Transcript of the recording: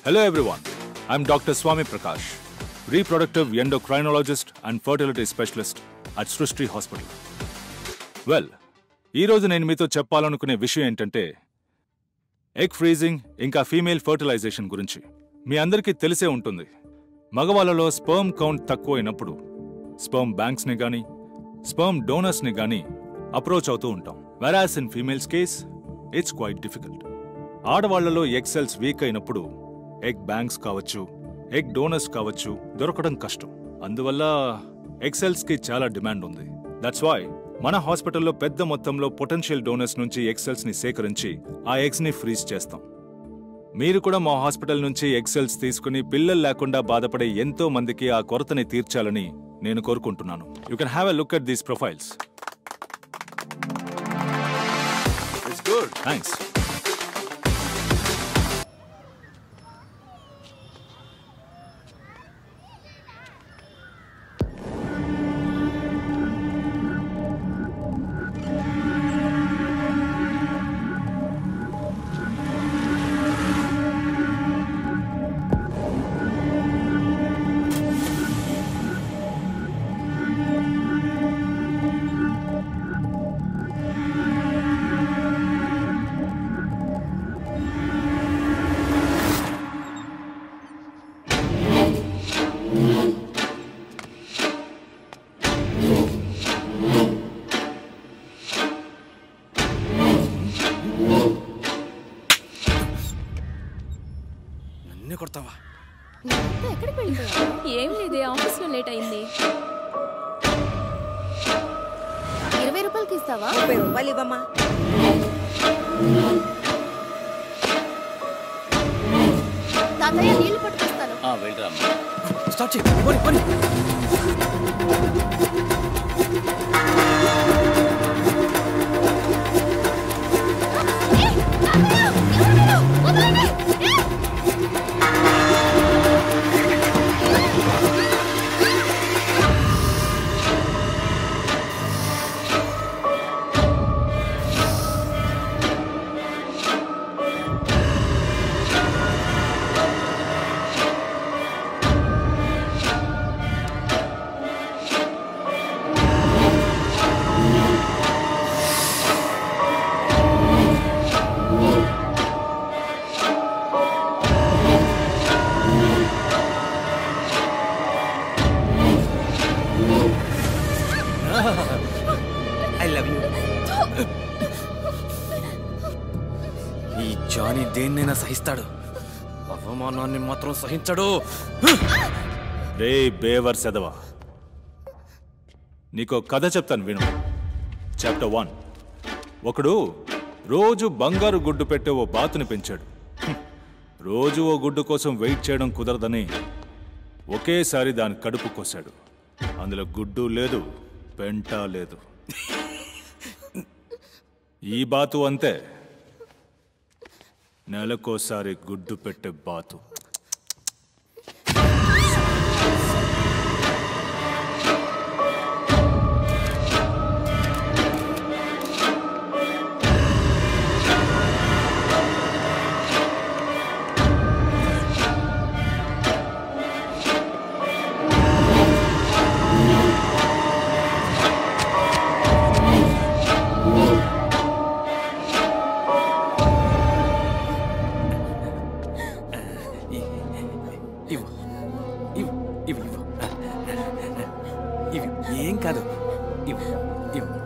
Hello everyone. I'm Dr. Swami Prakash, reproductive endocrinologist and fertility specialist at Srishti Hospital. Well ఈరోజు నేను మీతో చెప్పాలనుకునే విషయం ఏంటంటే ఎగ్ ఫ్రీజింగ్ ఇంకా ఫీమేల్ ఫర్టిలైజేషన్ గురించి మీ అందరికీ తెలిసే ఉంటుంది మగవాళ్ళలో స్పర్మ్ కౌంట్ తక్కువైనప్పుడు స్పర్మ్ బ్యాంక్స్ని గాని స్పర్మ్ డోనర్స్ని గాని అప్రోచ్ అవుతూ ఉంటాం whereas in females case it's quite difficult ఆడవాళ్లలో ఎగ్ సెల్స్ వీక్ అయినప్పుడు ఎగ్ బ్యాంక్స్ కావచ్చు ఎగ్ డోనర్స్ కావచ్చు దొరకడం కష్టం అందువల్ల ఎగ్ సెల్స్ కి చాలా డిమాండ్ ఉంది దట్స్ వై మన హాస్పిటల్లో పెద్ద మొత్తంలో పొటెన్షియల్ డోనర్స్ నుంచి ఎగ్ సెల్స్ ని సేకరించి ఆ ఎగ్స్ ని ఫ్రీజ్ చేస్తాం మీరు కూడా మా హాస్పిటల్ నుంచి ఎగ్ సెల్స్ తీసుకుని పిల్లలు లేకుండా బాధపడే ఎంతో మందికి ఆ కొరతని తీర్చాలని నేను కోరుకుంటున్నాను you can have a look at these profiles it's good thanks నన్నే కొడతావా ఎక్కడికి వెళ్ళిపోయావు ఏం లేదే ఆఫీస్లో లేట్ అయింది ఇరవై రూపాయలకి ఇస్తావా ముప్పై రూపాయలు ఇవ్వమ్మా తాతయ్య నీళ్లు పట్టుకొస్తాను వెళ్ళరా స్టార్ట్ చేయి పోనీ, పోనీ. ఐ లవ్ యూ ఈ జానీ దేన్నైనా సహిస్తాడు అవమానాన్ని మాత్రం సహించడు రే బేవర్ సెదవా నీకో కథ చెప్తాను విను చాప్టర్ వన్ ఒకడు రోజు బంగారు గుడ్డు పెట్టే ఓ బాతుని పెంచాడు హ్మ్. రోజు ఓ గుడ్డు కోసం వెయిట్ చేయడం కుదరదని ఒకేసారి దాని కడుపు కోసాడు అందులో గుడ్డు లేదు పెంట లేదు ఈ బాతు అంతే నెలకోసారి గుడ్డు పెట్టే బాతు ఇవ్వు ఇవ్వు ఇవ్వు ఇవ్వు ఇవ్వు ఏం కాదు ఇవ్వు ఇవ్వు